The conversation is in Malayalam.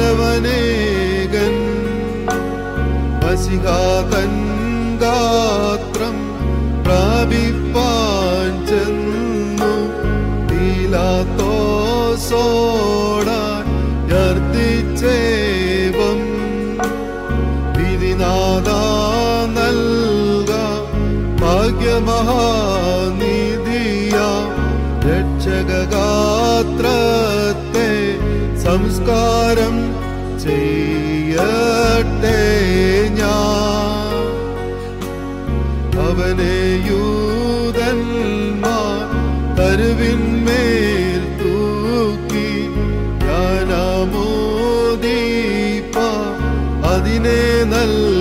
മാനവനേകൻ വസികാതൻ ഗാത്രം പ്രാപിപ്പാൻ ചെന്നു പീലാത്തോസോടാൻ യർദ്ദിച്ചേവം വിധിനാഥ നൽക ഭാഗ്യമഹാനിധിയ രക്ഷകഗാത്രത്തെ സംസ്കാരം ചെയ്യട്ടെ ഞാൻ അവനെ യൂതന്മാർ തരുവിന്മേൽ തൂക്കി ഞാനാമോദീപ്പ അതിനെ നല്ല